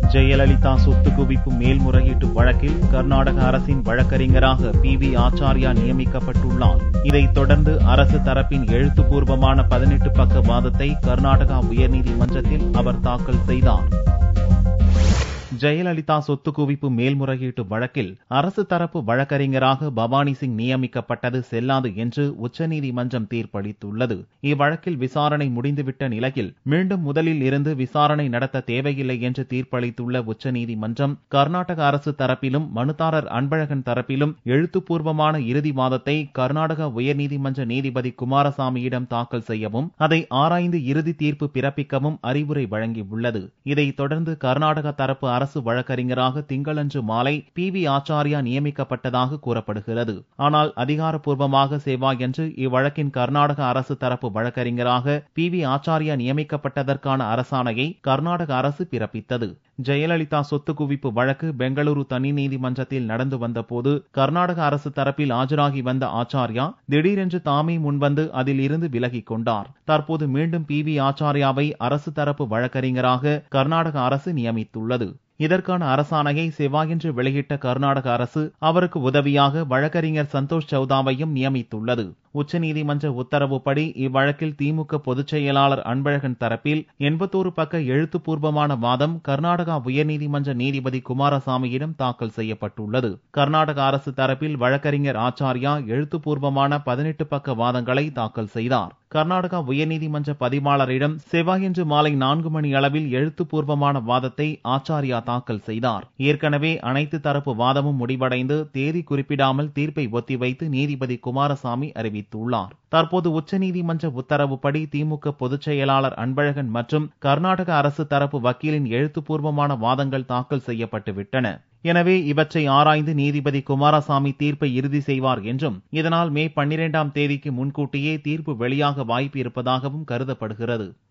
ஜெயலலிதா சொத்து குவிப்பு மேல்முறையீட்டு வழக்கில் கர்நாடக அரசின் வழக்கறிஞராக பி வி ஆச்சாரியா நியமிக்கப்பட்டுள்ளார் இதைத் தொடர்ந்து அரசு தரப்பின் எழுத்துப்பூர்வமான பதினெட்டு பக்க வாதத்தை கர்நாடகா உயர்நீதிமன்றத்தில் அவர் தாக்கல் செய்தார் ஜெயலலிதா சொத்து குவிப்பு மேல்முறையீட்டு வழக்கில் அரசு தரப்பு வழக்கறிஞராக பவானி சிங் நியமிக்கப்பட்டது செல்லாது என்று உச்சநீதிமன்றம் தீர்ப்பளித்துள்ளது இவ்வழக்கில் விசாரணை முடிந்துவிட்ட நிலையில் மீண்டும் முதலில் இருந்து விசாரணை நடத்த தேவையில்லை என்று தீர்ப்பளித்துள்ள உச்சநீதிமன்றம் கர்நாடக அரசு தரப்பிலும் மனுதாரர் அன்பழகன் தரப்பிலும் எழுத்துப்பூர்வமான இறுதி வாதத்தை கர்நாடக உயர்நீதிமன்ற நீதிபதி குமாரசாமியிடம் தாக்கல் செய்யவும் அதை ஆராய்ந்து இறுதி தீர்ப்பு பிறப்பிக்கவும் அறிவுரை வழங்கியுள்ளது இதைத் தொடர்ந்து கர்நாடக தரப்பு அரசு வழக்கறிஞராக திங்களன்று மாலை பி வி ஆச்சாரியா நியமிக்கப்பட்டதாக கூறப்படுகிறது ஆனால் அதிகாரப்பூர்வமாக செவ்வாயன்று இவ்வழக்கின் கர்நாடக அரசு தரப்பு வழக்கறிஞராக பி வி ஆச்சாரியா நியமிக்கப்பட்டதற்கான அரசாணையை கர்நாடக அரசு பிறப்பித்தது ஜெயலலிதா சொத்து குவிப்பு வழக்கு பெங்களூரு தனி நீதிமன்றத்தில் நடந்து வந்தபோது கர்நாடக அரசு தரப்பில் ஆஜராகி வந்த ஆச்சாரியா திடீரென்று தாமே முன்வந்து அதில் இருந்து விலகிக் கொண்டார் தற்போது மீண்டும் பி வி ஆச்சாரியாவை அரசு தரப்பு வழக்கறிஞராக கர்நாடக அரசு நியமித்துள்ளது இதற்கான அரசாணையை செவ்வாயன்று வெளியிட்ட கர்நாடக அரசு அவருக்கு உதவியாக வழக்கறிஞர் சந்தோஷ் சௌதாவையும் நியமித்துள்ளது உச்சநீதிமன்ற உத்தரவுப்படி இவ்வழக்கில் திமுக பொதுச் செயலாளர் அன்பழகன் தரப்பில் எண்பத்தோரு பக்க எழுத்துப்பூர்வமான வாதம் கர்நாடகா உயர்நீதிமன்ற நீதிபதி குமாரசாமியிடம் தாக்கல் செய்யப்பட்டுள்ளது கர்நாடக அரசு தரப்பில் வழக்கறிஞர் ஆச்சாரியா எழுத்துப்பூர்வமான பதினெட்டு பக்க வாதங்களை தாக்கல் செய்தார் கர்நாடகா உயர்நீதிமன்ற பதிவாளரிடம் செவ்வாயன்று மாலை நான்கு மணி அளவில் எழுத்துப்பூர்வமான வாதத்தை ஆச்சாரியா தாக்கல் செய்தார் ஏற்கனவே அனைத்து தரப்பு வாதமும் முடிவடைந்து தேதி குறிப்பிடாமல் தீர்ப்பை ஒத்திவைத்து நீதிபதி குமாரசாமி அறிவித்துள்ளார் தற்போது உச்சநீதிமன்ற உத்தரவுப்படி திமுக பொதுச் செயலாளர் அன்பழகன் மற்றும் கர்நாடக அரசு தரப்பு வக்கீலின் எழுத்துப்பூர்வமான வாதங்கள் தாக்கல் செய்யப்பட்டு விட்டன எனவே இவற்றை ஆராய்ந்து நீதிபதி குமாரசாமி தீர்ப்பை இறுதி செய்வார் என்றும் இதனால் மே பன்னிரெண்டாம் தேதிக்கு முன்கூட்டியே தீர்ப்பு வெளியாக வாய்ப்பு இருப்பதாகவும் கருதப்படுகிறது